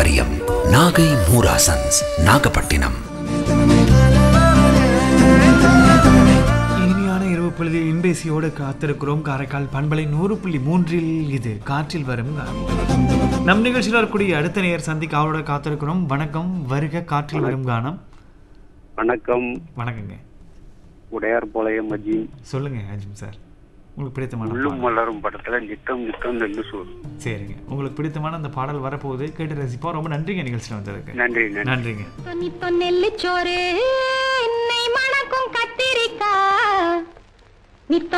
பாரம்பரியம் நாகை மூராசன்ஸ் நாகப்பட்டினம் இனிமையான இரவு பொழுதில் இன்பேசியோடு காத்திருக்கிறோம் காரைக்கால் பண்பலை நூறு புள்ளி மூன்றில் இது காற்றில் வரும் கானம். நம் நிகழ்ச்சியில் வரக்கூடிய அடுத்த நேயர் சந்திக்க அவரோட காத்திருக்கிறோம் வணக்கம் வருக காற்றில் வரும் கானம் வணக்கம் வணக்கங்க உடையார் பாளையம் அஜி சொல்லுங்க அஜிம் சார் உங்களுக்கு பிடித்தமான உள்ளும் பாடல். மலரும் படத்துல நித்தம் நித்தம் நெல்லு சோறு சரிங்க உங்களுக்கு பிடித்தமான அந்த பாடல் வரப்போகுது கேட்டு ரசிப்போம் ரொம்ப நன்றிங்க நிகழ்ச்சியில் வந்ததுக்கு நன்றி நன்றி நன்றிங்க தொன்னித்தொன் நெல்லுச்சோறு என்னை மணக்கும் கத்திரிக்கா நித்தொன்